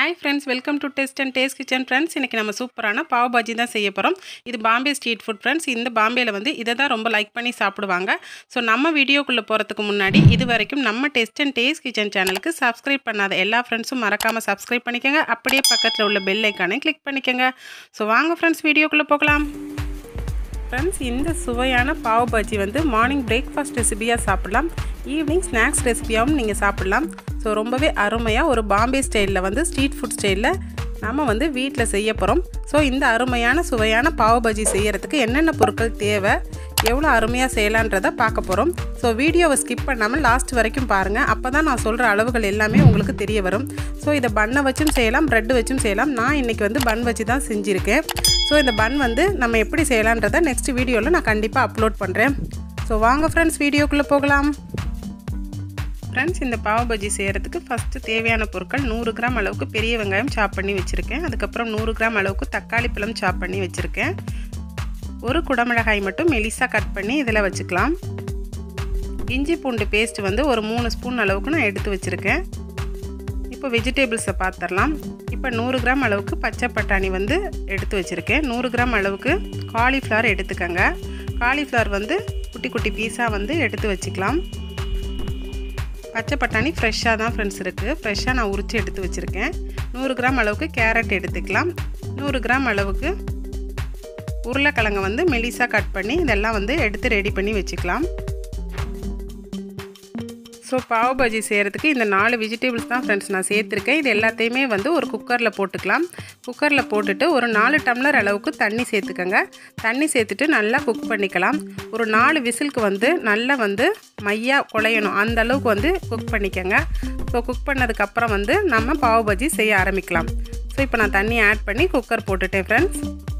hi friends welcome to test and taste kitchen friends இன்றைக்கி நம்ம சூப்பரான பாவ் பாஜி தான் செய்ய போகிறோம் இது பாம்பே ஸ்ட்ரீட் ஃபுட் ஃப்ரெண்ட்ஸ் இந்த பாம்பேயில் வந்து இதை தான் ரொம்ப லைக் பண்ணி சாப்பிடுவாங்க ஸோ நம்ம வீடியோக்குள்ளே போகிறதுக்கு முன்னாடி இது வரைக்கும் நம்ம டெஸ்ட் அண்ட் டேஸ்ட் கிச்சன் சேனலுக்கு சப்ஸ்கிரைப் பண்ணாத எல்லா ஃப்ரெண்ட்ஸும் மறக்காமல் சப்ஸ்கிரைப் பண்ணிக்கோங்க அப்படியே பக்கத்தில் உள்ள பெல் ஐக்கானை கிளிக் பண்ணிக்கோங்க ஸோ வாங்க ஃப்ரெண்ட்ஸ் வீடியோக்குள்ளே போகலாம் ஃப்ரெண்ட்ஸ் இந்த சுவையான பாவ் பாஜி வந்து மார்னிங் பிரேக்ஃபாஸ்ட் ரெசிபியாக சாப்பிடலாம் ஈவினிங் ஸ்நாக்ஸ் ரெசிபியாகவும் நீங்கள் சாப்பிடலாம் ஸோ ரொம்பவே அருமையாக ஒரு பாம்பே ஸ்டைலில் வந்து ஸ்ட்ரீட் ஃபுட் ஸ்டைலில் நம்ம வந்து வீட்டில் செய்ய போகிறோம் ஸோ இந்த அருமையான சுவையான பாவ் பாஜி செய்கிறதுக்கு என்னென்ன பொருட்கள் தேவை எவ்வளோ அருமையாக செய்யலான்றதை பார்க்க போகிறோம் ஸோ வீடியோவை ஸ்கிப் பண்ணாமல் லாஸ்ட் வரைக்கும் பாருங்கள் அப்போ தான் நான் சொல்கிற அளவுகள் எல்லாமே உங்களுக்கு தெரிய வரும் ஸோ இதை பண்ணை வச்சும் செய்யலாம் ப்ரெட் வச்சும் செய்யலாம் நான் இன்றைக்கி வந்து பன் வச்சு தான் செஞ்சுருக்கேன் ஸோ இந்த பன் வந்து நம்ம எப்படி செய்யலான்றதை நெக்ஸ்ட் வீடியோவில் நான் கண்டிப்பாக அப்லோட் பண்ணுறேன் ஸோ வாங்க ஃப்ரெண்ட்ஸ் வீடியோக்குள்ளே போகலாம் ஃப்ரெண்ட்ஸ் இந்த பாவ் பஜ்ஜி செய்கிறதுக்கு ஃபஸ்ட்டு தேவையான பொருட்கள் நூறு கிராம் அளவுக்கு பெரிய வெங்காயம் சாப் பண்ணி வச்சுருக்கேன் அதுக்கப்புறம் நூறு கிராம் அளவுக்கு தக்காளி பழம் சாப் பண்ணி வச்சுருக்கேன் ஒரு குடமிளகாய் மட்டும் மெலிசாக கட் பண்ணி இதில் வச்சுக்கலாம் இஞ்சி பூண்டு பேஸ்ட் வந்து ஒரு மூணு ஸ்பூன் அளவுக்கு நான் எடுத்து வச்சுருக்கேன் இப்போ வெஜிடபிள்ஸை பார்த்துடலாம் இப்போ நூறு கிராம் அளவுக்கு பச்சை பட்டாணி வந்து எடுத்து வச்சுருக்கேன் நூறு கிராம் அளவுக்கு காலிஃப்ளவர் எடுத்துக்கோங்க காலிஃப்ளவர் வந்து குட்டி குட்டி பீஸாக வந்து எடுத்து வச்சுக்கலாம் பச்சை பட்டாணி ஃப்ரெஷ்ஷாக தான் ஃப்ரெண்ட்ஸ் இருக்குது ஃப்ரெஷ்ஷாக நான் உரித்து எடுத்து வச்சுருக்கேன் நூறு கிராம் அளவுக்கு கேரட் எடுத்துக்கலாம் நூறு கிராம் அளவுக்கு உருளைக்கிழங்கை வந்து மெலிசாக கட் பண்ணி இதெல்லாம் வந்து எடுத்து ரெடி பண்ணி வச்சுக்கலாம் ஸோ பாவ் பஜ்ஜி செய்கிறதுக்கு இந்த நாலு வெஜிடபிள்ஸ் தான் ஃப்ரெண்ட்ஸ் நான் சேர்த்துருக்கேன் இது எல்லாத்தையுமே வந்து ஒரு குக்கரில் போட்டுக்கலாம் குக்கரில் போட்டுட்டு ஒரு நாலு டம்ளர் அளவுக்கு தண்ணி சேர்த்துக்கோங்க தண்ணி சேர்த்துட்டு நல்லா குக் பண்ணிக்கலாம் ஒரு நாலு விசிலுக்கு வந்து நல்லா வந்து மையாக குழையணும் அந்த அளவுக்கு வந்து குக் பண்ணிக்கோங்க ஸோ குக் பண்ணதுக்கப்புறம் வந்து நம்ம பாவ் பஜ்ஜி செய்ய ஆரம்பிக்கலாம் ஸோ இப்போ நான் தண்ணி ஆட் பண்ணி குக்கர் போட்டுட்டேன் ஃப்ரெண்ட்ஸ்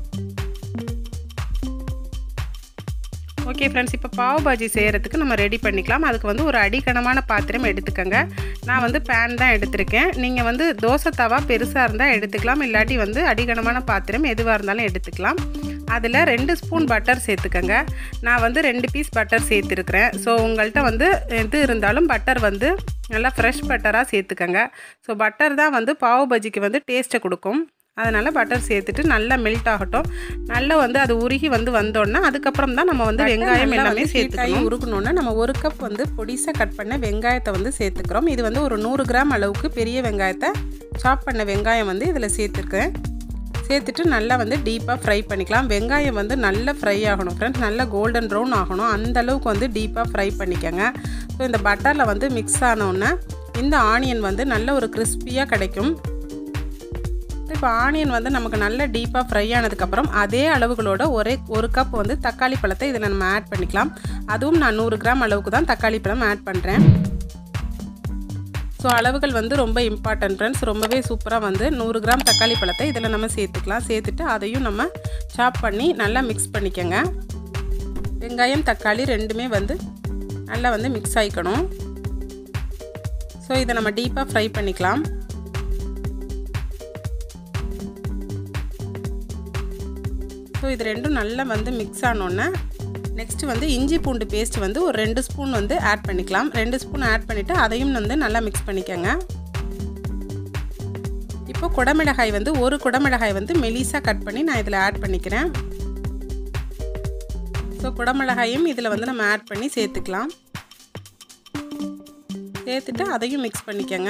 ஓகே ஃப்ரெண்ட்ஸ் இப்போ பாவ் பாஜி செய்கிறதுக்கு நம்ம ரெடி பண்ணிக்கலாம் அதுக்கு வந்து ஒரு அடிக்கணமான பாத்திரம் எடுத்துக்கோங்க நான் வந்து பேன் தான் எடுத்திருக்கேன் நீங்கள் வந்து தோசை தவா பெருசாக இருந்தால் எடுத்துக்கலாம் இல்லாட்டி வந்து அடிக்கணமான பாத்திரம் எதுவாக இருந்தாலும் எடுத்துக்கலாம் அதில் ரெண்டு ஸ்பூன் பட்டர் சேர்த்துக்கோங்க நான் வந்து ரெண்டு பீஸ் பட்டர் சேர்த்துருக்குறேன் ஸோ உங்கள்கிட்ட வந்து எது இருந்தாலும் பட்டர் வந்து நல்லா ஃப்ரெஷ் பட்டராக சேர்த்துக்கோங்க ஸோ பட்டர் தான் வந்து பாவ் பஜ்ஜிக்கு வந்து டேஸ்ட்டை கொடுக்கும் அதனால் பட்டர் சேர்த்துட்டு நல்லா மெல்ட் ஆகட்டும் நல்லா வந்து அது உருகி வந்து வந்தோடனே அதுக்கப்புறம் தான் நம்ம வந்து வெங்காயம் எல்லாமே சேர்த்துக்கணும் உருகணுன்னா நம்ம ஒரு கப் வந்து பொடிசாக கட் பண்ண வெங்காயத்தை வந்து சேர்த்துக்கிறோம் இது வந்து ஒரு நூறு கிராம் அளவுக்கு பெரிய வெங்காயத்தை சாப் பண்ண வெங்காயம் வந்து இதில் சேர்த்துருக்கேன் சேர்த்துட்டு நல்லா வந்து டீப்பாக ஃப்ரை பண்ணிக்கலாம் வெங்காயம் வந்து நல்லா ஃப்ரை ஆகணும் ஃப்ரெண்ட்ஸ் நல்லா கோல்டன் ப்ரௌன் ஆகணும் அந்த அளவுக்கு வந்து டீப்பாக ஃப்ரை பண்ணிக்கோங்க ஸோ இந்த பட்டரில் வந்து மிக்ஸ் ஆனோடனே இந்த ஆனியன் வந்து நல்ல ஒரு கிறிஸ்பியாக கிடைக்கும் இப்போ ஆனியன் வந்து நமக்கு நல்ல டீப்பாக ஃப்ரை ஆனதுக்கப்புறம் அதே அளவுகளோட ஒரே ஒரு கப் வந்து தக்காளி பழத்தை இதில் நம்ம ஆட் பண்ணிக்கலாம் அதுவும் நான் நூறு கிராம் அளவுக்கு தான் தக்காளி பழம் ஆட் பண்ணுறேன் ஸோ அளவுகள் வந்து ரொம்ப இம்பார்ட்டன்ட் ஃப்ரெண்ட்ஸ் ரொம்பவே சூப்பராக வந்து நூறு கிராம் தக்காளி பழத்தை இதில் நம்ம சேர்த்துக்கலாம் சேர்த்துட்டு அதையும் நம்ம சாப் பண்ணி நல்லா மிக்ஸ் பண்ணிக்கோங்க வெங்காயம் தக்காளி ரெண்டுமே வந்து நல்லா வந்து மிக்ஸ் ஆகிக்கணும் ஸோ இதை நம்ம டீப்பாக ஃப்ரை பண்ணிக்கலாம் ஸோ இது ரெண்டும் நல்லா வந்து மிக்ஸ் ஆனோன்னே நெக்ஸ்ட்டு வந்து இஞ்சி பூண்டு பேஸ்ட் வந்து ஒரு ரெண்டு ஸ்பூன் வந்து ஆட் பண்ணிக்கலாம் ரெண்டு ஸ்பூன் ஆட் பண்ணிவிட்டு அதையும் வந்து நல்லா மிக்ஸ் பண்ணிக்கோங்க இப்போ குடமிளகாய் வந்து ஒரு குடமிளகாய் வந்து மெலிசாக கட் பண்ணி நான் இதில் ஆட் பண்ணிக்கிறேன் ஸோ குடமிளகாயும் இதில் வந்து நம்ம ஆட் பண்ணி சேர்த்துக்கலாம் சேர்த்துட்டு அதையும் மிக்ஸ் பண்ணிக்கோங்க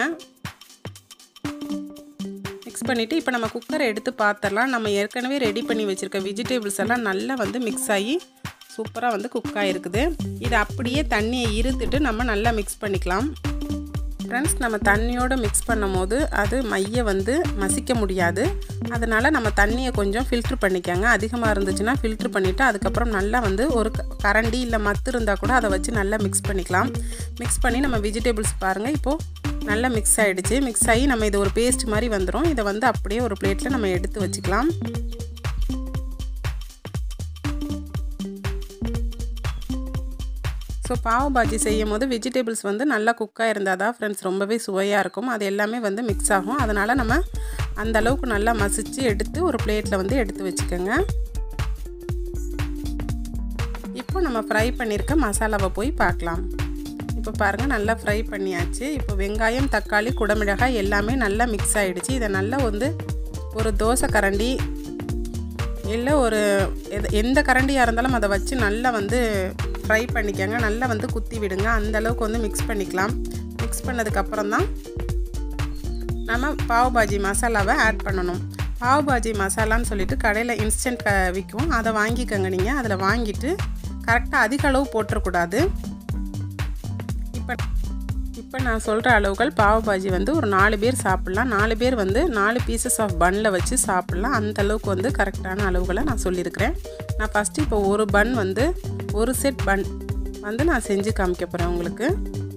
மிக்ஸ் பண்ணிவிட்டு இப்போ நம்ம குக்கரை எடுத்து பார்த்துடலாம் நம்ம ஏற்கனவே ரெடி பண்ணி வச்சுருக்க வெஜிடபிள்ஸ் எல்லாம் நல்லா வந்து மிக்ஸ் ஆகி சூப்பராக வந்து குக் ஆகிருக்குது இதை அப்படியே தண்ணியை இருத்துட்டு நம்ம நல்லா மிக்ஸ் பண்ணிக்கலாம் ஃப்ரெண்ட்ஸ் நம்ம தண்ணியோடு மிக்ஸ் பண்ணும் போது அது மைய வந்து மசிக்க முடியாது அதனால் நம்ம தண்ணியை கொஞ்சம் ஃபில்ட்ரு பண்ணிக்கோங்க அதிகமாக இருந்துச்சுன்னா ஃபில்ட்ரு பண்ணிவிட்டு அதுக்கப்புறம் நல்லா வந்து ஒரு கரண்டி இல்லை மத்து இருந்தால் கூட அதை வச்சு நல்லா மிக்ஸ் பண்ணிக்கலாம் மிக்ஸ் பண்ணி நம்ம வெஜிடபிள்ஸ் பாருங்கள் இப்போது நல்லா மிக்ஸ் ஆகிடுச்சு மிக்ஸ் ஆகி நம்ம இது ஒரு பேஸ்ட் மாதிரி வந்துடும் இதை வந்து அப்படியே ஒரு பிளேட்டில் நம்ம எடுத்து வச்சுக்கலாம் ஸோ பாவ பாஜி செய்யும் போது வெஜிடபிள்ஸ் வந்து நல்லா குக்காக இருந்தால் தான் ஃப்ரெண்ட்ஸ் ரொம்பவே சுவையாக இருக்கும் அது எல்லாமே வந்து மிக்ஸ் ஆகும் அதனால் நம்ம அந்த அளவுக்கு நல்லா மசித்து எடுத்து ஒரு பிளேட்டில் வந்து எடுத்து வச்சுக்கோங்க இப்போ நம்ம ஃப்ரை பண்ணியிருக்க மசாலாவை போய் பார்க்கலாம் இப்போ பாருங்கள் நல்லா ஃப்ரை பண்ணியாச்சு இப்போ வெங்காயம் தக்காளி குடமிளகாய் எல்லாமே நல்லா மிக்ஸ் ஆகிடுச்சு இதை நல்லா வந்து ஒரு தோசை கரண்டி இல்லை ஒரு எது எந்த கரண்டியாக இருந்தாலும் அதை வச்சு நல்லா வந்து ஃப்ரை பண்ணிக்கோங்க நல்லா வந்து குத்தி விடுங்க அந்த அளவுக்கு வந்து மிக்ஸ் பண்ணிக்கலாம் மிக்ஸ் பண்ணதுக்கப்புறம் தான் நம்ம பாவ் பாஜி மசாலாவை ஆட் பண்ணணும் பாவ் பாஜி மசாலான்னு சொல்லிட்டு கடையில் இன்ஸ்டன்ட் க விற்கும் அதை வாங்கிக்கோங்க நீங்கள் அதில் வாங்கிட்டு கரெக்டாக அதிக அளவு போட்டுறக்கூடாது இப்போ இப்போ நான் சொல்கிற அளவுகள் பாவ் பாஜி வந்து ஒரு நாலு பேர் சாப்பிட்லாம் நாலு பேர் வந்து நாலு பீசஸ் ஆஃப் பன்னில் வச்சு சாப்பிட்லாம் அந்த அளவுக்கு வந்து கரெக்டான அளவுகளை நான் சொல்லியிருக்கிறேன் நான் ஃபஸ்ட்டு இப்போ ஒரு பன் வந்து ஒரு செட் பன் வந்து நான் செஞ்சு காமிக்க போகிறேன் உங்களுக்கு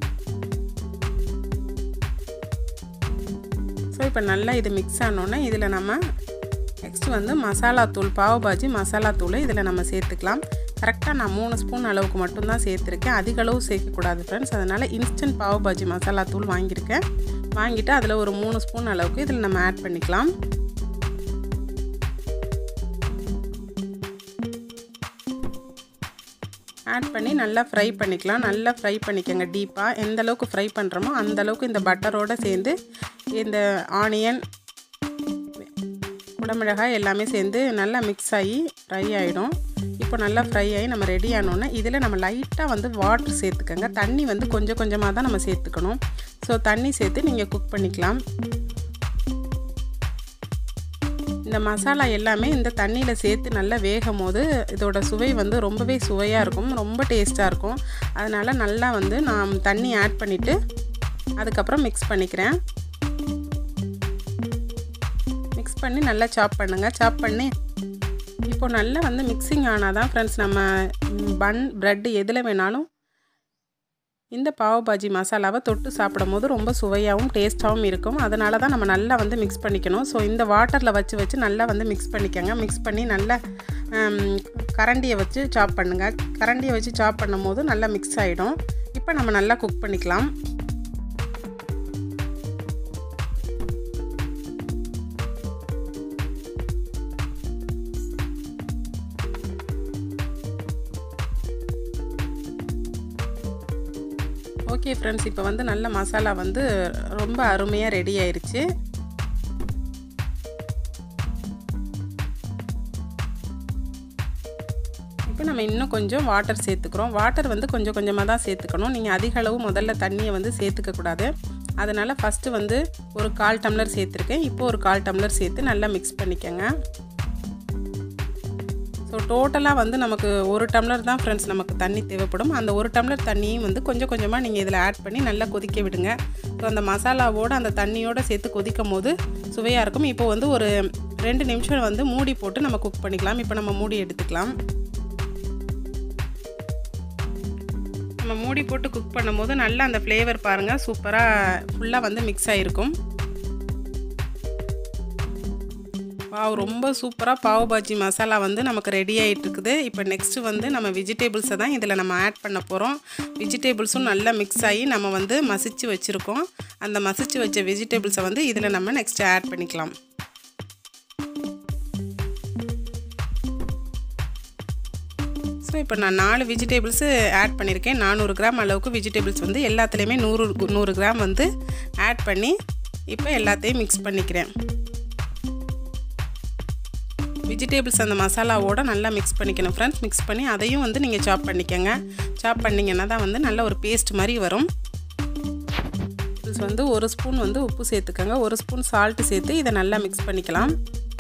ஸோ இப்போ நல்லா இது மிக்ஸ் ஆனோன்னே இதில் நம்ம நெக்ஸ்ட்டு வந்து மசாலா தூள் பாவ் பாஜி மசாலா தூள் இதில் நம்ம சேர்த்துக்கலாம் கரெக்டாக நான் மூணு ஸ்பூன் அளவுக்கு மட்டும்தான் சேர்த்துருக்கேன் அதிக அளவு சேர்க்கக்கூடாது ஃப்ரெண்ட்ஸ் அதனால் இன்ஸ்டன்ட் பாவ் பாஜி மசாலா தூள் வாங்கியிருக்கேன் வாங்கிட்டு அதில் ஒரு மூணு ஸ்பூன் அளவுக்கு இதில் நம்ம ஆட் பண்ணிக்கலாம் ஆட் பண்ணி நல்லா ஃப்ரை பண்ணிக்கலாம் நல்லா ஃப்ரை பண்ணிக்கோங்க டீப்பாக எந்த அளவுக்கு ஃப்ரை பண்ணுறோமோ அந்த அளவுக்கு இந்த பட்டரோடு சேர்ந்து இந்த ஆனியன் குடமிளகாய் எல்லாமே சேர்ந்து நல்லா மிக்ஸ் ஆகி ஃப்ரை ஆகிடும் இப்போ நல்லா ஃப்ரை ஆகி நம்ம ரெடி ஆனோன்னே இதில் நம்ம லைட்டாக வந்து வாட்ரு சேர்த்துக்கோங்க தண்ணி வந்து கொஞ்சம் கொஞ்சமாக தான் நம்ம சேர்த்துக்கணும் ஸோ தண்ணி சேர்த்து நீங்கள் குக் பண்ணிக்கலாம் இந்த மசாலா எல்லாமே இந்த தண்ணியில் சேர்த்து நல்லா வேகும் போது இதோட சுவை வந்து ரொம்பவே சுவையாக இருக்கும் ரொம்ப டேஸ்ட்டாக இருக்கும் அதனால் நல்லா வந்து நான் தண்ணி ஆட் பண்ணிவிட்டு அதுக்கப்புறம் மிக்ஸ் பண்ணிக்கிறேன் மிக்ஸ் பண்ணி நல்லா சாப் பண்ணுங்கள் சாப் பண்ணி இப்போ நல்லா வந்து மிக்சிங் ஆனால் தான் ஃப்ரெண்ட்ஸ் நம்ம பன் ப்ரெட்டு எதில் வேணாலும் இந்த பாவ் பாஜி மசாலாவை தொட்டு சாப்பிடும் போது ரொம்ப சுவையாகவும் டேஸ்ட்டாகவும் இருக்கும் அதனால தான் நம்ம நல்லா வந்து மிக்ஸ் பண்ணிக்கணும் ஸோ இந்த வாட்டரில் வச்சு வச்சு நல்லா வந்து மிக்ஸ் பண்ணிக்கோங்க மிக்ஸ் பண்ணி நல்லா கரண்டியை வச்சு சாப் பண்ணுங்கள் கரண்டியை வச்சு சாப் பண்ணும் போது நல்லா மிக்ஸ் ஆகிடும் இப்போ நம்ம நல்லா குக் பண்ணிக்கலாம் ஓகே ஃப்ரெண்ட்ஸ் இப்போ வந்து நல்ல மசாலா வந்து ரொம்ப அருமையாக ரெடி ஆயிடுச்சு இப்போ நம்ம இன்னும் கொஞ்சம் வாட்டர் சேர்த்துக்கிறோம் வாட்டர் வந்து கொஞ்சம் கொஞ்சமாக தான் சேர்த்துக்கணும் நீங்கள் அதிக அளவு முதல்ல தண்ணியை வந்து சேர்த்துக்கக்கூடாது அதனால் ஃபஸ்ட்டு வந்து ஒரு கால் டம்ளர் சேர்த்துருக்கேன் இப்போ ஒரு கால் டம்ளர் சேர்த்து நல்லா மிக்ஸ் பண்ணிக்கோங்க ஸோ டோட்டலாக வந்து நமக்கு ஒரு டம்ளர் தான் ஃப்ரெண்ட்ஸ் நமக்கு தண்ணி தேவைப்படும் அந்த ஒரு டம்ளர் தண்ணியும் வந்து கொஞ்சம் கொஞ்சமாக நீங்கள் இதில் ஆட் பண்ணி நல்லா கொதிக்க விடுங்க ஸோ அந்த மசாலாவோடு அந்த தண்ணியோடு சேர்த்து கொதிக்கும் போது சுவையாக இருக்கும் இப்போ வந்து ஒரு ரெண்டு நிமிஷம் வந்து மூடி போட்டு நம்ம குக் பண்ணிக்கலாம் இப்போ நம்ம மூடி எடுத்துக்கலாம் நம்ம மூடி போட்டு குக் பண்ணும்போது நல்லா அந்த ஃப்ளேவர் பாருங்கள் சூப்பராக ஃபுல்லாக வந்து மிக்ஸ் ஆகிருக்கும் வாவ் ரொம்ப சூப்பராக பாவ் பாஜி மசாலா வந்து நமக்கு ரெடி ஆகிட்டு இருக்குது இப்போ நெக்ஸ்ட்டு வந்து நம்ம வெஜிடேபிள்ஸை தான் இதில் நம்ம ஆட் பண்ண போகிறோம் வெஜிடேபிள்ஸும் நல்லா மிக்ஸ் ஆகி நம்ம வந்து மசிச்சு வச்சுருக்கோம் அந்த மசிச்சு வச்ச வெஜிடேபிள்ஸை வந்து இதில் நம்ம நெக்ஸ்ட்டு ஆட் பண்ணிக்கலாம் ஸோ இப்போ நான் நாலு வெஜிடேபிள்ஸு ஆட் பண்ணியிருக்கேன் நானூறு கிராம் அளவுக்கு வெஜிடேபிள்ஸ் வந்து எல்லாத்துலேயுமே நூறு நூறு கிராம் வந்து ஆட் பண்ணி இப்போ எல்லாத்தையும் மிக்ஸ் பண்ணிக்கிறேன் வெஜிடேபிள்ஸ் அந்த மசாலாவோட நல்லா மிக்ஸ் பண்ணிக்கணும் ஃப்ரெண்ட்ஸ் மிக்ஸ் பண்ணி அதையும் வந்து நீங்கள் சாப் பண்ணிக்கோங்க சாப் பண்ணிங்கன்னா தான் வந்து நல்ல ஒரு பேஸ்ட் மாதிரி வரும் வந்து ஒரு ஸ்பூன் வந்து உப்பு சேர்த்துக்கோங்க ஒரு ஸ்பூன் சால்ட்டு சேர்த்து இதை நல்லா மிக்ஸ் பண்ணிக்கலாம்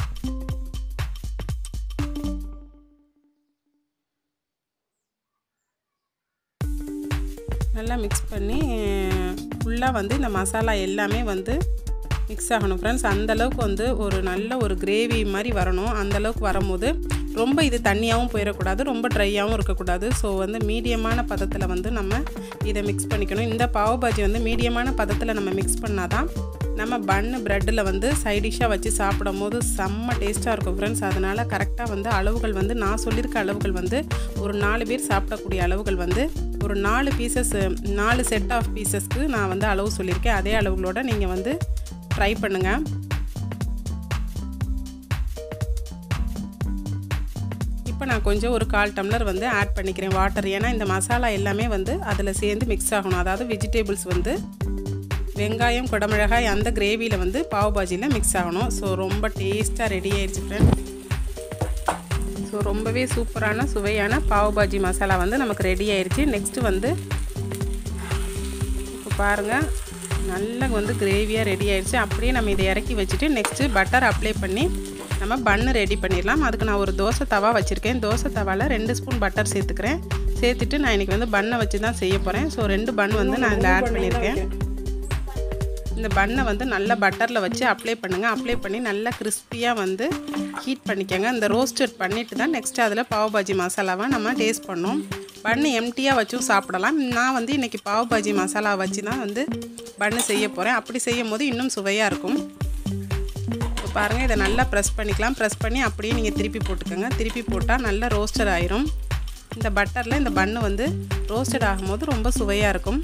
நல்லா மிக்ஸ் பண்ணி ஃபுல்லாக வந்து இந்த மசாலா எல்லாமே வந்து மிக்ஸ் ஆகணும் ஃப்ரெண்ட்ஸ் அந்தளவுக்கு வந்து ஒரு நல்ல ஒரு கிரேவி மாதிரி வரணும் அந்தளவுக்கு வரும்போது ரொம்ப இது தண்ணியாகவும் போயிடக்கூடாது ரொம்ப ட்ரையாகவும் இருக்கக்கூடாது ஸோ வந்து மீடியமான பதத்தில் வந்து நம்ம இதை மிக்ஸ் பண்ணிக்கணும் இந்த பாவ் பாஜி வந்து மீடியமான பதத்தில் நம்ம மிக்ஸ் பண்ணால் தான் நம்ம பன்னு ப்ரெட்டில் வந்து சைடிஷாக வச்சு சாப்பிடும் போது செம்ம டேஸ்ட்டாக இருக்கும் ஃப்ரெண்ட்ஸ் அதனால் கரெக்டாக வந்து அளவுகள் வந்து நான் சொல்லியிருக்க அளவுகள் வந்து ஒரு நாலு பேர் சாப்பிடக்கூடிய அளவுகள் வந்து ஒரு நாலு பீசஸ் நாலு செட் ஆஃப் பீசஸ்க்கு நான் வந்து அளவு சொல்லியிருக்கேன் அதே அளவுகளோட நீங்கள் வந்து ட்ரை பண்ணுங்கள் இப்போ இப்போ நான் கொஞ்சம் ஒரு கால் டம்ளர் வந்து ஆட் பண்ணிக்கிறேன் வாட்டர் ஏன்னா இந்த மசாலா எல்லாமே வந்து அதில் சேர்ந்து மிக்ஸ் ஆகணும் அதாவது வெஜிடபிள்ஸ் வந்து வெங்காயம் குடமிளகாய் அந்த கிரேவியில் வந்து பாவ் பாஜியில் மிக்ஸ் ஆகணும் ஸோ ரொம்ப டேஸ்ட்டாக ரெடி ஆயிடுச்சு ஃப்ரெண்ட் ஸோ ரொம்பவே சூப்பரான சுவையான பாவ் பாஜி மசாலா வந்து நமக்கு ரெடி ஆயிடுச்சு நெக்ஸ்ட்டு வந்து இப்போ பாருங்கள் நல்லா வந்து கிரேவியாக ரெடி ஆயிடுச்சு அப்படியே நம்ம இதை இறக்கி வச்சுட்டு நெக்ஸ்ட்டு பட்டர் அப்ளை பண்ணி நம்ம பன்னு ரெடி பண்ணிடலாம் அதுக்கு நான் ஒரு தோசை தவா வச்சுருக்கேன் தோசை தவாவில் ரெண்டு ஸ்பூன் பட்டர் சேர்த்துக்கிறேன் சேர்த்துட்டு நான் இன்றைக்கி வந்து பன்னை வச்சு தான் செய்ய போகிறேன் ஸோ ரெண்டு பன் வந்து நான் இதில் ஆட் பண்ணியிருக்கேன் இந்த பன்னை வந்து நல்லா பட்டரில் வச்சு அப்ளை பண்ணுங்கள் அப்ளை பண்ணி நல்லா கிறிஸ்பியாக வந்து ஹீட் பண்ணிக்கோங்க இந்த ரோஸ்டட் பண்ணிவிட்டு தான் நெக்ஸ்ட்டு அதில் பாவ் பாஜி மசாலாவை நம்ம டேஸ்ட் பண்ணோம் பன்னு எம்டியாக வச்சும் சாப்பிடலாம் நான் வந்து இன்றைக்கி பாவ் பாஜி மசாலா வச்சு தான் வந்து பன்னு செய்ய போகிறேன் அப்படி செய்யும் போது இன்னும் சுவையாக இருக்கும் இப்போ பாருங்கள் இதை நல்லா ப்ரெஸ் பண்ணிக்கலாம் ப்ரெஸ் பண்ணி அப்படியே நீங்கள் திருப்பி போட்டுக்கோங்க திருப்பி போட்டால் நல்லா ரோஸ்டட் ஆயிரும் இந்த பட்டரில் இந்த பன்னு வந்து ரோஸ்டட் ஆகும்போது ரொம்ப சுவையாக இருக்கும்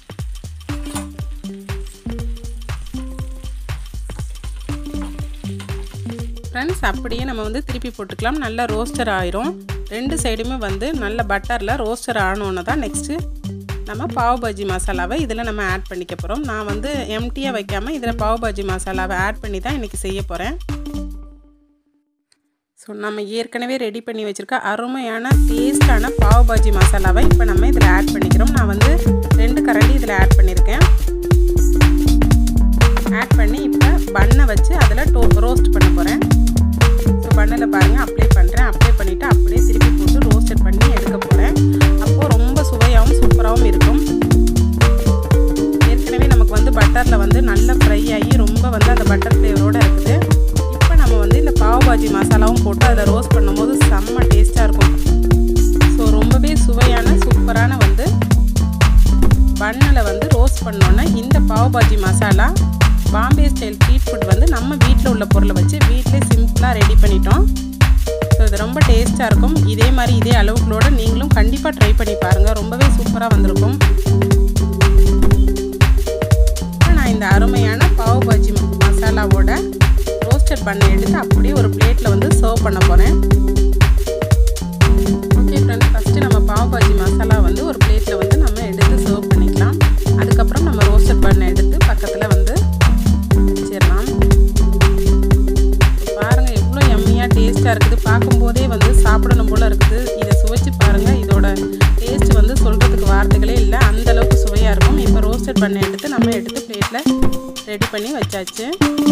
ஃப்ரெண்ட்ஸ் அப்படியே நம்ம வந்து திருப்பி போட்டுக்கலாம் நல்லா ரோஸ்டர் ஆயிரும் ரெண்டு சைடுமே வந்து நல்ல பட்டரில் ரோஸ்டர் ஆனோன்னு தான் நெக்ஸ்ட்டு நம்ம பாவ் பாஜி மசாலாவை இதில் நம்ம ஆட் பண்ணிக்க போகிறோம் நான் வந்து எம்டியாக வைக்காமல் இதில் பாவ் பாஜி மசாலாவை ஆட் பண்ணி தான் இன்றைக்கி செய்ய போகிறேன் ஸோ நம்ம ஏற்கனவே ரெடி பண்ணி வச்சுருக்க அருமையான டேஸ்டான பாவ் பாஜி மசாலாவை இப்போ நம்ம இதில் ஆட் பண்ணிக்கிறோம் நான் வந்து ரெண்டு கரண்டி இதில் ஆட் பண்ணியிருக்கேன் ஆட் பண்ணி இப்போ பண்ணை வச்சு அதில் டோ ரோஸ்ட் பண்ண போகிறேன் ஸோ பண்ணையில் பாருங்கள் அப்ளை பண்ணுறேன் அப்ளை பண்ணிவிட்டு அப்படியே திருப்பி போட்டு ரோஸ்டட் பண்ணி எடுக்க போகிறேன் அப்போது ரொம்ப சுவையாகவும் சூப்பராகவும் இருக்கும் ஏற்கனவே நமக்கு வந்து பட்டரில் வந்து நல்லா ஃப்ரை ஆகி ரொம்ப வந்து அந்த பட்டர் ஃப்ளேவரோடு இருக்குது இப்போ நம்ம வந்து இந்த பாவ் பாஜி மசாலாவும் போட்டு அதில் ரோஸ்ட் பண்ணும்போது செம்ம டேஸ்ட்டாக இருக்கும் ஸோ ரொம்பவே சுவையான சூப்பரான வந்து பன்னில் வந்து ரோஸ்ட் பண்ணோன்னே இந்த pav bhaji masala Bombay style street food வந்து நம்ம வீட்டில் உள்ள பொருளை வச்சு வீட்டிலே சிம்பிளாக ரெடி பண்ணிட்டோம் ஸோ இது ரொம்ப டேஸ்ட்டாக இருக்கும் இதே மாதிரி இதே அளவுகளோடு நீங்களும் கண்டிப்பாக ட்ரை பண்ணி பாருங்கள் ரொம்பவே சூப்பராக வந்திருக்கும் நான் இந்த அருமையான பாவ் பாஜி மசாலாவோட ரோஸ்டட் பண்ண எடுத்து அப்படியே ஒரு பிளேட்டில் வந்து சர்வ் பண்ண போகிறேன் ஓகே ஃப்ரெண்ட்ஸ் ஃபஸ்ட்டு நம்ம பாவ் பாஜி மசாலா வந்து ஒரு பிளேட்டில் வந்து நம்ம எடுத்து சர்வ் பண்ணிக்கலாம் அதுக்கப்புறம் நம்ம ரோஸ்டட் பண்ண எடுத்து பக்கத்தில் வந்து வச்சிடலாம் பாருங்கள் எவ்வளோ எம்மியாக டேஸ்ட்டாக இருக்குது பார்க்கும்போதே வந்து சாப்பிடணும் போல் இருக்குது இதை சுவைச்சு பாருங்கள் இதோட டேஸ்ட் வந்து சொல்கிறதுக்கு வார்த்தைகளே இல்லை அந்தளவுக்கு சுவையாக இருக்கும் இப்போ ரோஸ்டட் பண்ண எடுத்து நம்ம எடுத்து பிளேட்டில் ரெடி பண்ணி வச்சாச்சு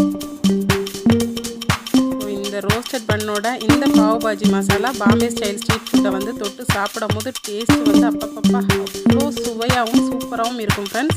இந்த ரோஸ்டட் பண்ணோட இந்த பாவ் பாஜி மசாலா பாம்பே ஸ்டைல் ஸ்ட்ரீட் ஃபுட்டை வந்து தொட்டு சாப்பிடும் போது டேஸ்ட் வந்து அப்பப்பப்பா அவ்வளோ சுவையாகவும் சூப்பராகவும் இருக்கும் ஃப்ரெண்ட்ஸ்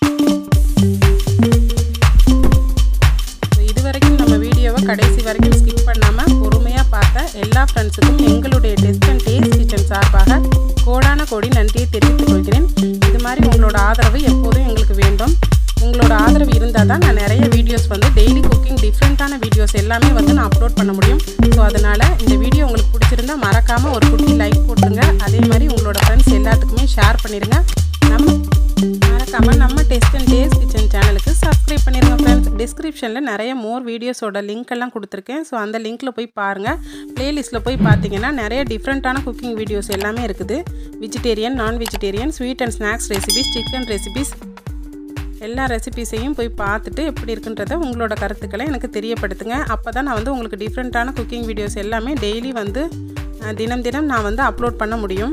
இது வரைக்கும் நம்ம வீடியோவை கடைசி வரைக்கும் ஸ்கிப் பண்ணாமல் பொறுமையாக பார்த்த எல்லா ஃப்ரெண்ட்ஸுக்கும் எங்களுடைய டெஸ்ட் அண்ட் டேஸ்ட் கிச்சன் சார்பாக கோடான கோடி நன்றியை தெரிவித்துக் கொள்கிறேன் இது மாதிரி உங்களோட ஆதரவு எப்போதும் எங்களுக்கு வேண்டும் உங்களோட ஆதரவு இருந்தால் தான் நான் நிறைய வீடியோஸ் வந்து டெய்லி குக்கிங் டிஃப்ரெண்ட்டான வீடியோஸ் எல்லாமே வந்து நான் அப்லோட் பண்ண முடியும் ஸோ அதனால் இந்த வீடியோ உங்களுக்கு பிடிச்சிருந்தா மறக்காமல் ஒரு குட்டி லைக் போட்டுருங்க அதே மாதிரி உங்களோட ஃப்ரெண்ட்ஸ் எல்லாத்துக்குமே ஷேர் பண்ணிடுங்க நம்ம மறக்காமல் நம்ம டெஸ்ட் அண்ட் டேஸ்ட் கிச்சன் சேனலுக்கு சப்ஸ்கிரைப் பண்ணிடுங்க ஃப்ரெண்ட்ஸ் டிஸ்கிரிப்ஷனில் நிறைய மோர் வீடியோஸோட லிங்க் எல்லாம் கொடுத்துருக்கேன் ஸோ அந்த லிங்க்கில் போய் பாருங்கள் ப்ளேலிஸ்ட்டில் போய் பார்த்தீங்கன்னா நிறைய டிஃப்ரெண்ட்டான குக்கிங் வீடியோஸ் எல்லாமே இருக்குது vegetarian non vegetarian sweet and snacks recipes chicken recipes எல்லா ரெசிபீஸையும் போய் பார்த்துட்டு எப்படி இருக்குன்றத உங்களோட கருத்துக்களை எனக்கு தெரியப்படுத்துங்க அப்போ தான் நான் வந்து உங்களுக்கு டிஃப்ரெண்ட்டான குக்கிங் வீடியோஸ் எல்லாமே டெய்லி வந்து தினம் தினம் நான் வந்து அப்லோட் பண்ண முடியும்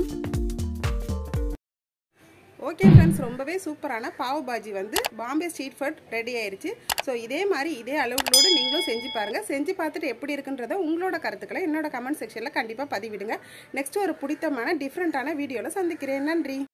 ஓகே ஃப்ரெண்ட்ஸ் ரொம்பவே சூப்பரான பாவ் பாஜி வந்து பாம்பே ஸ்ட்ரீட் ஃபுட் ரெடி ஆயிடுச்சு ஸோ இதே மாதிரி இதே அளவுகளோடு நீங்களும் செஞ்சு பாருங்கள் செஞ்சு பார்த்துட்டு எப்படி இருக்குன்றத உங்களோட கருத்துக்களை என்னோட கமெண்ட் செக்ஷனில் கண்டிப்பாக பதிவிடுங்க நெக்ஸ்ட் ஒரு பிடித்தமான டிஃப்ரெண்ட்டான வீடியோவில் சந்திக்கிறேன் நன்றி